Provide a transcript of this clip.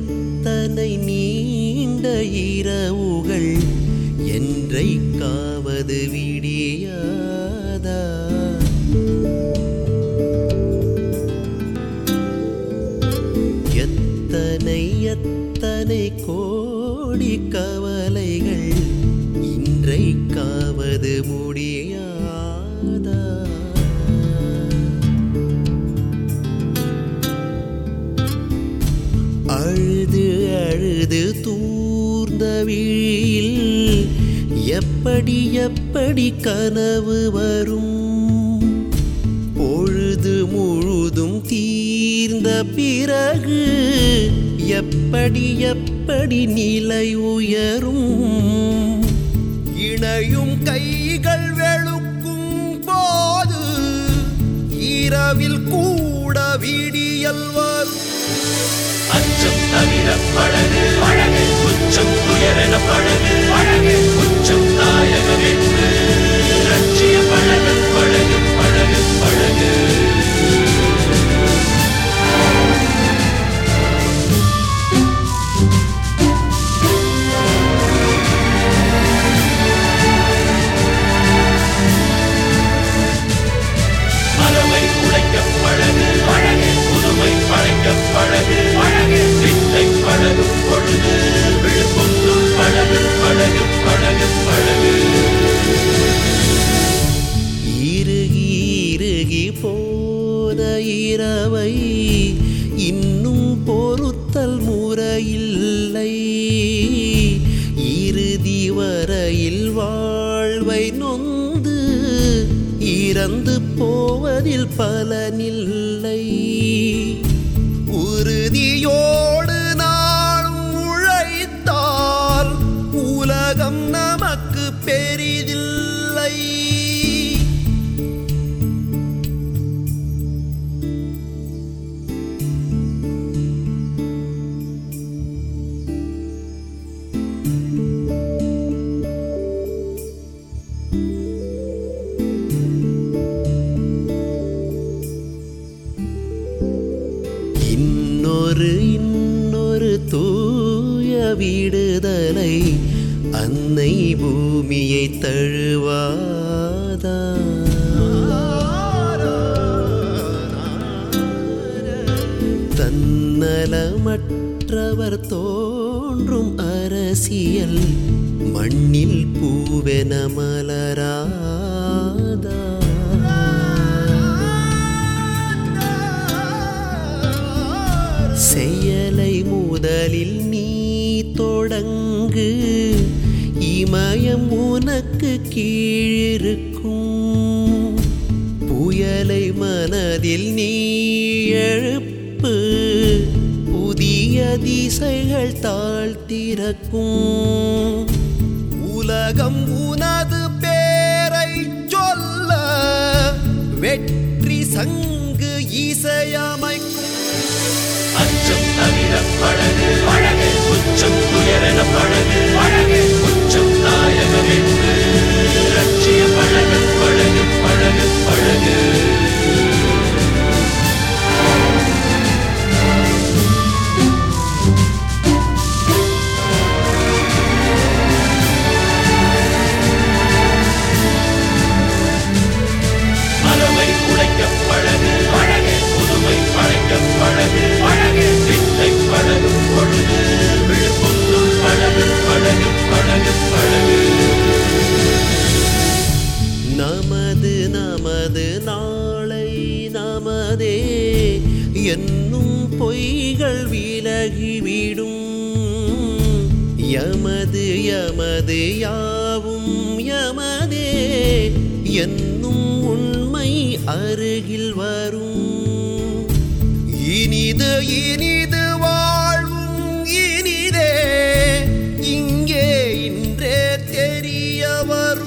எத்தனை நீண்ட இரவுகள் என்றைக்காவது விடியாதா எத்தனை எத்தனை கோடி கவலைகள் இன்றைக்காவது முடியாதா அழுது அழுது தூர்ந்த விழியில் எப்படி எப்படி கனவு வரும் பொழுது முழுதும் தீர்ந்த பிறகு எப்படி எப்படி நிலை உயரும் இணையும் கைகள் வெளுக்கும் போது இரவில் கூட விடியல் வரும் அச்சம் தவிர பழகு பழகு உச்சம் துயரென பழகு பழகு உச்சம் நாயகம் என்று லட்சிய பழகு பழகு பழகு பழகு மரமை உழைக்க பழகு பழகு புதுமை பழைக்க பழகு பழகு வித்தை பழகும் பொழுது விழுப்புண்ணும் பழகு பழகு பழகு பழகு இறுகி இறுகி போன இரவை இன்னும் பொறுத்தல் முறையில்லை இறுதி வரையில் வாழ்வை நொந்து இறந்து போவதில் பலனில்லை உறுதியோடு நாளும் உழைத்தால் உலகம் நமக்கு பெரிதில்லை இன்னொரு இன்னொரு தூய விடுதலை அன்னை பூமியை தழுவாதா தன்னலமற்றவர் தோன்றும் அரசியல் மண்ணில் பூவென மலராதா செயலை முதலில் நீ தொடங்கு இமயம் உனக்கு கீழிருக்கும் புயலை மனதில் நீ எழுப்பு புதிய திசைகள் தாழ்த்திறக்கும் உலகம் உனது பேரை சொல்ல வெற்றி சங்கு இசையமைக்கும் அச்சம் தவிர பழகு பழகு உச்சம் துயரென பழகு பழகு உச்சம் நாயகம் என்று லட்சிய பழகு பழகு பழகு பழகு மரமை உழைக்க பழகு பழகு புதுமை பழைக்க பழகு பழகு வித்தை பழகும் பொழுது விழுப்புண்ணும் பழகு பழகு பழகு பழகு நமது நமது நாளை நமதே என்னும் பொய்கள் விலகிவிடும் யமது யமது யாவும் யமதே என்னும் உண்மை அருகில் வரும் இனிது இனிது வாழ்வும் இனிதே இங்கே இன்றே தெரிய வரும்